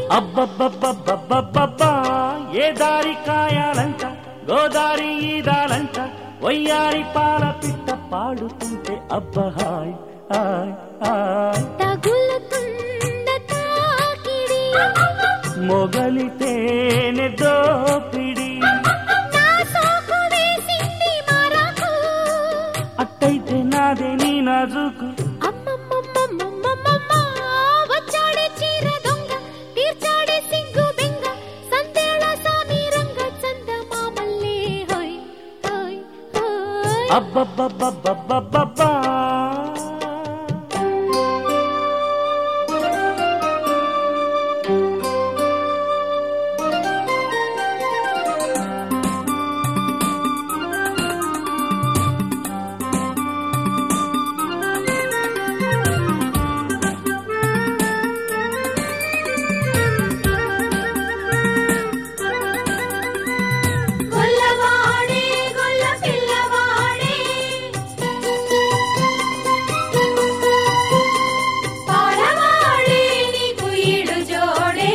అబ్బబ్బబ్బబ్బబ్బబ్బా ఏ దారి కాయాలంట గోదారి ఈదాలంట వయ్యారి పాల పిట్ట పాడుతుంటే అబ్బహాయ్ హాయ్ హాయ్ తగులుతున్న తాకిడి మొగలితేనె దోపిడి నా సోకు వేసింది మరకు అట్టయితే నాదే నీ నాజుకు అమ్మమ్మమ్మమ్మమ్మమ్మ వచ్చాడే చీర దొంగ తీర్చాడే సిగ్గు బెంగ సందేళ సామి రంగ చందమామల్లే హోయ్ హోయ్ హోయ్ అబ్బబ్బబ్బబ్బబ్బబ్బా గొల్లవాడే గొల్ల పిల్లవాడే పాలవాడే నీకు ఈడు జోడే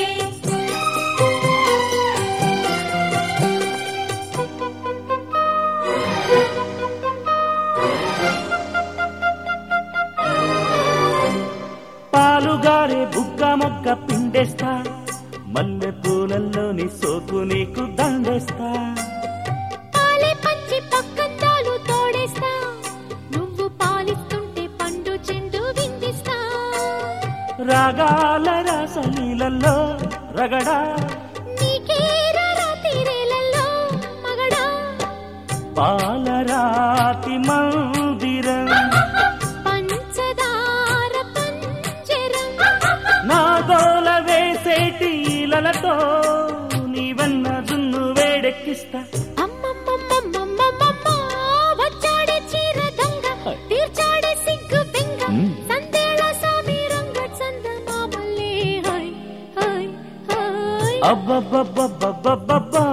పాలుగారే బుగ్గ మొగ్గ పిండేస్తా మల్లె పూలల్లోని సోకు నీకు దండేస్తా పాలే పంచి పక్కందాలు తోడేస్తా నువ్వు పాలిస్తుంటే పండు చెండు విందిస్తా రాగాల రాసలీలల్లో రగడా నీకేరా తీరేలలో మగడా పాలరాతి మందిరం పంచదార పంజరం నా దోల వేసేటి ఈలలతో నీవన్న జున్ను వేడెక్కిస్తా అమ్మమ్మమ్మమ్మమ్మమ్మ వచ్చాడే చీర దొంగ తీర్చాడే సిగ్గు బెంగ మ్మ్. సందేళ సామి రంగ చందమామల్లే హోయ్ హోయ్ హోయ్ అబ్బబ్బబ్బబ్బబ్బబ్బా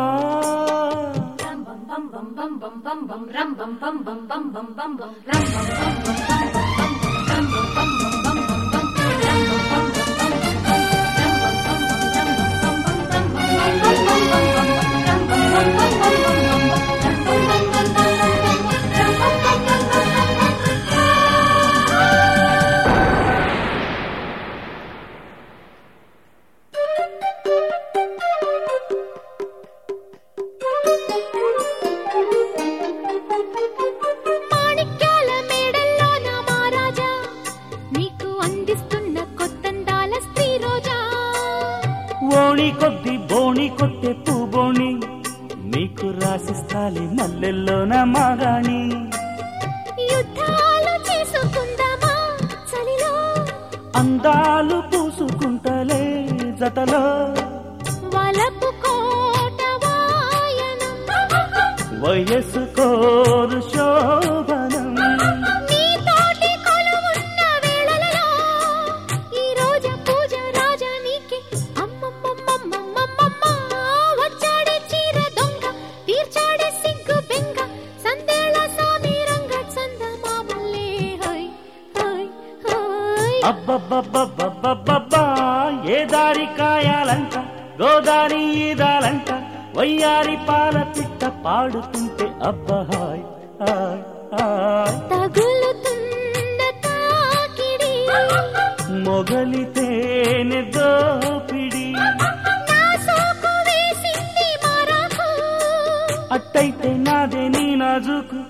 మాణిక్యాల మేడల్లో నా మహారాజా నీకు అందిస్తున్న కొత్తందాల స్త్రీ రోజా ఓణి కొద్ది బోణి కొట్టే పూబోణి నీకు రాసిస్తాలి మల్లెల్లోన మాగాణి యుద్ధాలు చేసుకుందామా చలిలో అందాలు పూసుకుంటలే జతలో వలపు కోట వాయనం వయస్సు కోరు శోభనం నీతోటి కొలువున్న వేళలలో ఈ రోజు పూజ రాజా నీకే అమ్మమ్మమ్మమ్మమ్మమ్మ వచ్చాడే చీర దొంగ తీర్చాడే సిగ్గు బెంగ సందేళ సామి రంగ చందమామల్లే హోయ్ హోయ్ హోయ్ అబ్బబ్బబ్బబ్బబ్బబ్బా ఏ దారి కాయాలంట గోదారి ఈదాలంట వయ్యారి పాల పిట్ట పాడుతుంటే అబ్బహాయ్ హాయ్ హాయ్ తగులుతున్న తాకిడి మొగలితేనె దోపిడి నా సోకు వేసింది మరకు అట్టయితే నాదే నీ నాజుకు